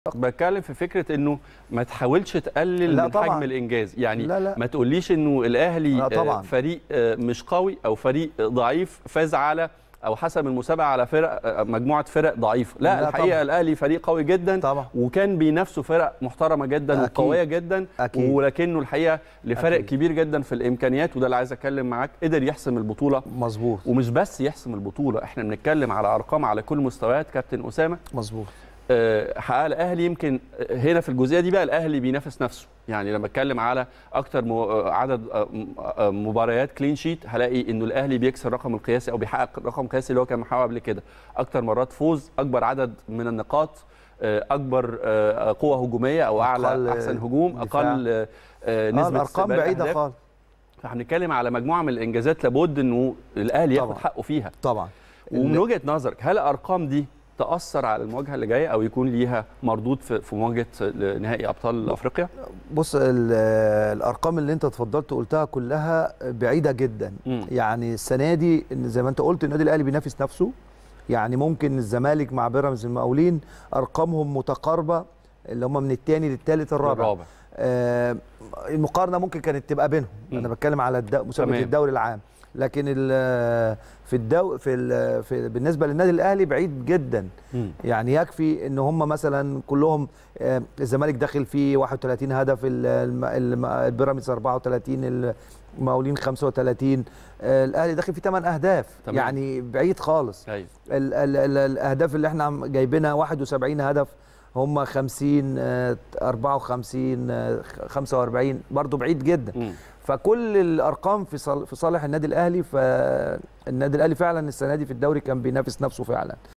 بتكلم في فكره انه ما تحاولش تقلل لا من طبعاً. حجم الانجاز يعني لا لا. ما تقوليش انه الاهلي لا آه، طبعاً. فريق آه، مش قوي او فريق ضعيف فاز على او حسم المسابقه على فرق آه، مجموعه فرق ضعيفه لا, لا الحقيقه طبعاً. الاهلي فريق قوي جدا طبعا وكان بينافسوا فرق محترمه جدا أكيد. وقويه جدا أكيد. ولكنه الحقيقه لفرق أكيد. كبير جدا في الامكانيات وده اللي عايز اتكلم معاك قدر يحسم البطوله مظبوط ومش بس يحسم البطوله احنا بنتكلم على ارقام على كل مستويات كابتن اسامه مظبوط آه، حقق الاهلي يمكن هنا في الجزئيه دي بقى الاهلي بينافس نفسه يعني لما اتكلم على اكتر مو- آه، عدد آه، م- آه، مباريات كلين شيت هلاقي انه الاهلي بيكسر الرقم القياسي او بيحقق الرقم القياسي اللي هو كان محققه قبل كده اكتر مرات فوز اكبر عدد من النقاط آه، اكبر آه، قوه هجوميه او أقل اعلى احسن هجوم دفاع. اقل آه، آه، آه نسبه الارقام استقبال بعيده أهداف. خالص فهنتكلم على مجموعه من الانجازات لابد انه الاهلي ياخد طبعاً. حقه فيها طبعا ومن ال- وجهه نظرك هل الارقام دي تاثر على المواجهه اللي جايه او يكون ليها مردود في في مواجهه نهائي ابطال افريقيا بص ال- الارقام اللي انت اتفضلت قلتها كلها بعيده جدا مم. يعني السنه دي إن زي ما انت قلت النادي الاهلي بينافس نفسه يعني ممكن الزمالك مع بيراميدز المقاولين ارقامهم متقاربه اللي هم من الثاني للثالث الرابع الرابع آه، المقارنه ممكن كانت تبقى بينهم مم. انا بتكلم على الد- مسابقه تمام. الدوري العام لكن ال- في الدو في, ال- في بالنسبه للنادي الاهلي بعيد جدا مم. يعني يكفي ان هم مثلا كلهم آه، الزمالك داخل فيه 31 هدف ال- الم- الم- البيراميدز 34 المقاولين 35 آه، الاهلي داخل فيه 8 اهداف تمام. يعني بعيد خالص ايوه ال ال ال الاهداف اللي احنا عم- جايبينها 71 هدف هم 50 آه، 54 آه، 45 برضو بعيد جدا مم. فكل الارقام في صال- في صالح النادي الاهلي فالنادي الاهلي فعلا السنه دي في الدوري كان بينافس نفسه فعلا